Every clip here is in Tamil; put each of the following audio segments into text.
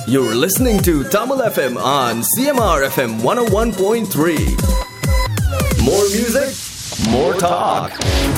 You're listening to Tamil FM on CMR FM 101.3. More music, more talk.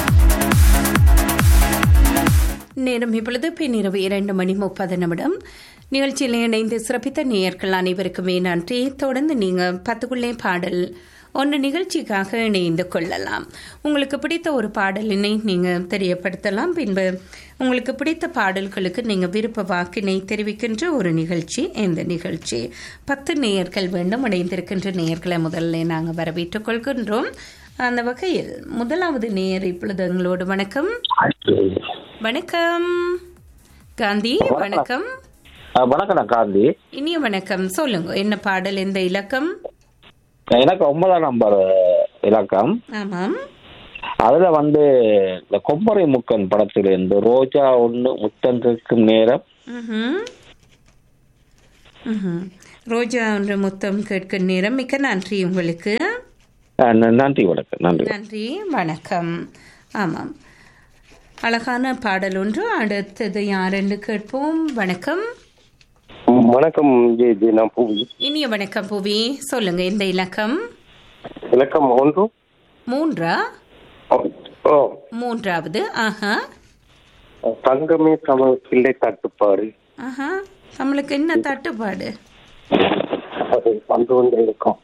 நேரம் இப்பொழுது பின்னிரவு இரண்டு மணி முப்பது நிமிடம் நிகழ்ச்சியில் இணைந்து சிறப்பித்த நேயர்கள் அனைவருக்குமே நன்றி தொடர்ந்து நீங்கள் பத்துக்குள்ளே பாடல் ஒன்று நிகழ்ச்சிக்காக இணைந்து கொள்ளலாம் உங்களுக்கு பிடித்த ஒரு பாடலினை நீங்கள் தெரியப்படுத்தலாம் பின்பு உங்களுக்கு பிடித்த பாடல்களுக்கு நீங்கள் விருப்ப வாக்கினை தெரிவிக்கின்ற ஒரு நிகழ்ச்சி இந்த நிகழ்ச்சி பத்து நேயர்கள் வேண்டும் இணைந்திருக்கின்ற நேயர்களை முதல்ல நாங்கள் வரவேற்றுக் கொள்கின்றோம் அந்த வகையில் முதலாவது நேயர் இப்பொழுது எங்களோடு வணக்கம் வணக்கம் காந்தி வணக்கம் அஹ் வணக்கம் நான் காந்தி இனிய வணக்கம் சொல்லுங்க என்ன பாடல் எந்த இலக்கம் எனக்கு ஒன்பதாம் நம்பர் இலக்கம் ஆமாம் அதுல வந்து இந்த கொம்பரை முக்கன் படத்துல இருந்து ரோஜா ஒண்ணு முத்தம் கேட்கும் நேரம் ம்ஹும். ம்ஹும். ரோஜா ஒன்று முத்தம் கேட்கும் நேரம் மிக்க நன்றி உங்களுக்கு அஹ் ந- நன்றி வணக்கம் நன்றி நன்றி வணக்கம் ஆமாம் அழகான பாடல் ஒன்று அடுத்தது யாரென்று கேட்போம் வணக்கம் வணக்கம் ஜே ஜே நான் பூவி இனிய வணக்கம் புவி சொல்லுங்க இந்த இலக்கம் இலக்கம் ஒன்று மூன்றா ஓ மூன்றாவது ஆஹா தங்கமே தமிழ் பிள்ளை தட்டுப்பாடு ஆஹா நம்மளுக்கு என்ன தட்டுப்பாடு அது வந்து கொண்டே இருக்கும்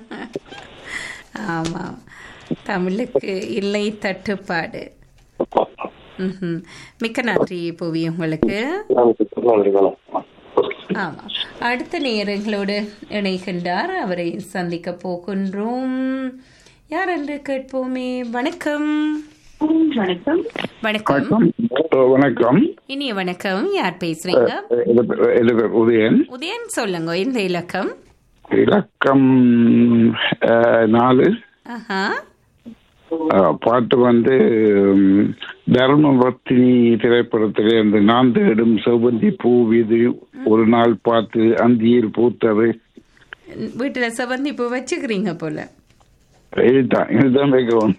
ஆமாம் தமிழுக்கு இல்லை தட்டுப்பாடு ம்ஹும். மிக்க நன்றி புவி உங்களுக்கு நன்றி நன்றி வணக்கம் ஆமாம் அடுத்த நேரங்களோடு இணைகின்றார் அவரை சந்திக்க போகின்றோம் யார் என்று கேட்போமே வணக்கம் வணக்கம் வணக்கம் வணக்கம் இனிய வணக்கம் யார் பேசுறீங்க இது இது பேர் உதயன் உதயன் சொல்லுங்க இந்த இலக்கம் இலக்கம் அஹ், நாலு ஆஹா அஹ், பாட்டு வந்து ம், தர்மபத்தினி திரைப்படத்திலே அந்த நான் தேடும் செவ்வந்தி பூவிது ஒரு நாள் பார்த்து அந்தியில் பூத்தது வீட்டுல செவந்தி இப்போ வச்சுக்கிறீங்க போல இதுதான் இதுதான் வைக்கணும்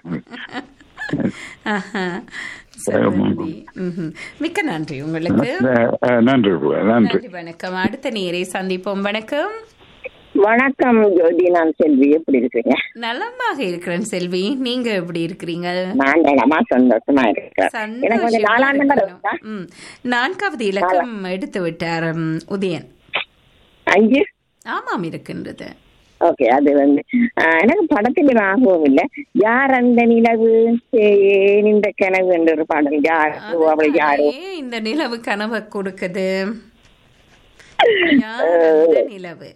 ஆஹா. செவ்வந்தி. ம்ஹும். மிக்க நன்றி உங்களுக்கு அஹ், நன்றி நன்றி நன்றி வணக்கம் அடுத்த நேரை சந்திப்போம் வணக்கம் வணக்கம் ஜோதி நான் செல்வி எப்படி இருக்கீங்க நலமாக இருக்கிறேன் செல்வி நீங்க எப்படி இருக்கிறீங்க நான் நலமா சந்தோஷமா இருக்கேன் எனக்கு வந்து சந்தோஷமா நாலாம் நம்பர் இருக்கணும். இருக்கா? ம். நான்காவது இலக்கம் எடுத்து விட்டார் ம், உதயன் அஞ்சு ஆமாம் இருக்கின்றது ஓகே அது வந்து ஆஹ், எனக்கு படத்துல ஞாபகம் இல்ல யார் அந்த நிலவு ஏன் இந்த கனவு என்ற ஒரு பாடல் யார் அவள் யாரோ அதுதானே இந்த நிலவு கனவை கொடுக்குது யார் அந்த நிலவு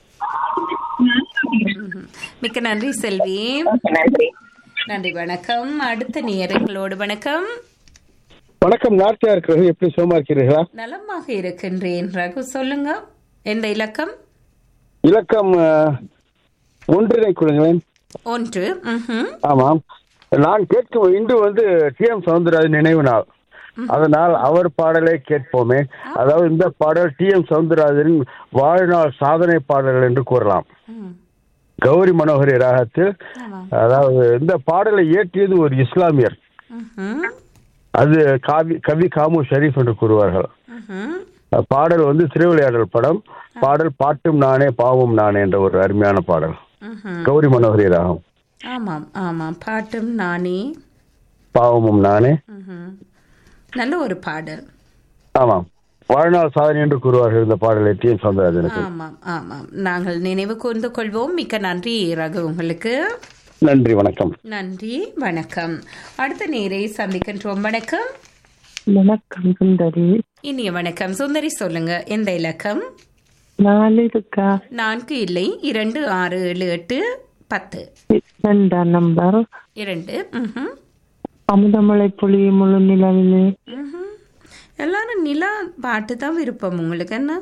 ம்ஹும். மிக்க நன்றி செல்வி நன்றி நன்றி வணக்கம் அடுத்த நேரங்களோடு வணக்கம் வணக்கம் நார்த்தியா இருக்கிறது எப்படி சுகமா இருக்கிறீர்களா நலமாக இருக்கின்றேன் ரகு சொல்லுங்க எந்த இலக்கம் இலக்கம் அஹ், ஒன்றினை கொடுங்களேன் ஒன்று ம்ஹும். ஆமாம் நான் கேட்கும் இன்று வந்து டி எம் சவுந்தரராஜன் நினைவு நாள் அதனால் அவர் பாடலை கேட்போமே அதாவது இந்த பாடல் டி எம் சவுந்தரராஜனின் வாழ்நாள் சாதனை பாடல்கள் என்று கூறலாம் ம். கௌரி மனோகரி ராகத்தில் ஆமாம். அதாவது இந்த பாடலை இயற்றியது ஒரு இஸ்லாமியர் ம்ஹும். அது காவி கவி காமு ஷரீஃப் என்று கூறுவார்கள் ம்ஹும். பாடல் வந்து திருவிளையாடல் படம் பாடல் பாட்டும் நானே பாவம் நானே என்ற ஒரு அருமையான பாடல் ம்ஹும். கௌரி மனோகரி ராகம் ஆமாம் ஆமாம் பாட்டும் நானே பாவமும் நானே ம்ஹும். நல்ல ஒரு பாடல் ஆமாம் வாழ்நாள் சாதனை என்று கூறுவார்கள் இந்த பாடலை டி என் சவுந்தரராஜனுக்கு ஆமாம் ஆமாம் நாங்கள் நினைவு கூர்ந்து கொள்வோம் மிக்க நன்றி ரகு உங்களுக்கு நன்றி வணக்கம் நன்றி வணக்கம் அடுத்த நேரை சந்திக்கின்றோம் வணக்கம் வணக்கம் சுந்தரி இனிய வணக்கம் சுந்தரி சொல்லுங்க எந்த இலக்கம் நாலு இருக்கா நான்கு இல்லை இரண்டு ஆறு ஏழு எட்டு பத்து ரெண்டாம் நம்பர் இரண்டு ம்ஹும். அமுதமலை புளி முழு நிலவிலே ம்ஹும். எல்லாரும் நிலா பாட்டு தான் விருப்பம் உங்களுக்கு என்ன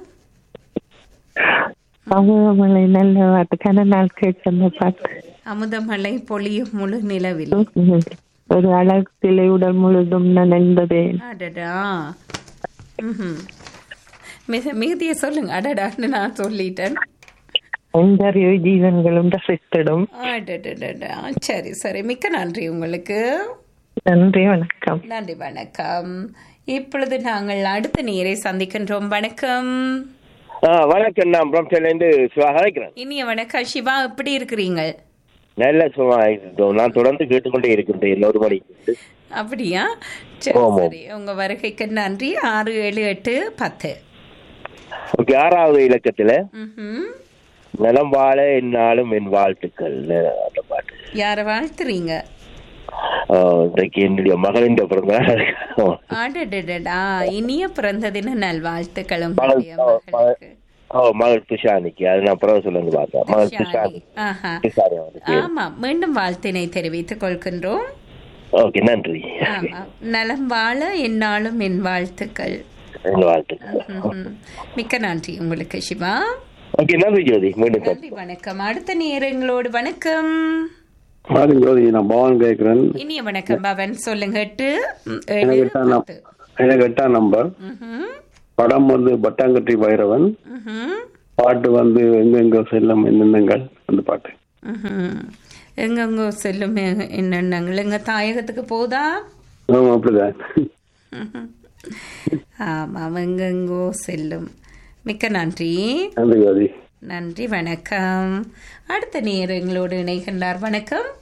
அமுதமலை நல்ல பாட்டு கன நாள் கேட்கிற பாட்டு அமுதமலை பொழியும் முழு நிலவில் ஒரு அழகு சிலை உடல் முழுதும் நனைந்ததே அடடா ம்ஹும். மிக மிகுதிய சொல்லுங்க அடடான்னு நான் சொல்லிட்டேன் ஐந்தறிவு ஜீவன்களும் ரசித்திடும் அடடடடா சரி சரி மிக்க நன்றி உங்களுக்கு நன்றி வணக்கம் நன்றி வணக்கம் இப்பொழுது நாங்கள் அடுத்த நேரை சந்திக்கின்றோம் வணக்கம் ஆ வணக்கம் நான் பிரம்சலேருந்து சிவா கலைக்கிறேன் இனிய வணக்கம் சிவா எப்படி இருக்கிறீங்க நல்ல சும்மா இருக்கட்டும். நான் தொடர்ந்து கேட்டுக்கொண்டே இருக்கின்றேன் இன்னொரு மணிக்கு அப்படியா சரி ஆமாம். சரி உங்க வருகைக்கு நன்றி ஆறு ஏழு எட்டு பத்து ஓகே ஆறாவது இலக்கத்துல ம்ஹும். நலம் வாழ என்னாலும் என் வாழ்த்துக்கள் அந்த பாட்டு யார வாழ்த்துறீங்க ஆ, இன்றைக்கு என்னுடைய மகளின் பிறந்த நாள். ஆடடடடா இனிய பிறந்த தின நல்வாழ்த்துக்கள் மகள் உங்களுடைய ஆ, மகள் மகளுக்கு ஓ மகள் துஷானிக்கு அது நான் பிறகு சொல்லுங்க பார்த்தேன் மகள் துஷானி. துஷானி ஆஹா. துஷானி வந்து பேரு. ஆமா மீண்டும் வாழ்த்தினை தெரிவித்துக் கொள்கின்றோம் ஓகே நன்றி ஆமா நலம் வாழ என்னாலும் என் வாழ்த்துக்கள் என் வாழ்த்துக்கள் ம்ஹும். மிக்க நன்றி உங்களுக்கு சிவா ஓகே நன்றி ஜோதி மீண்டும் சந்திப்போம். நன்றி வணக்கம் அடுத்த நேரங்களோடு வணக்கம் வணக்கம் ஜோதி நான் பவன் கேட்கிறேன் இனிய வணக்கம் பவன் சொல்லுங்க எட்டு ம், எனக்கு ஏழு எட்டாம் நம்- பத்து எனக்கு எட்டாம் நம்பர் ம்ஹும். படம் வந்து பட்டாங்கட்டி பைரவன் ம்ஹும். பாட்டு வந்து எங்கெங்க செல்லம் என்னென்னங்கள் அந்த பாட்டு ம்ஹும். எங்கெங்கோ செல்லும் எ- என்னென்னங்கள் எங்க தாயகத்துக்கு போதா ஆமா அப்படிதான் ம்ஹும். ஆமாம் எங்கெங்கோ செல்லும் மிக்க நன்றி நன்றி ஜோதி நன்றி வணக்கம் அடுத்த நேரங்களோடு இணைகின்றார் வணக்கம்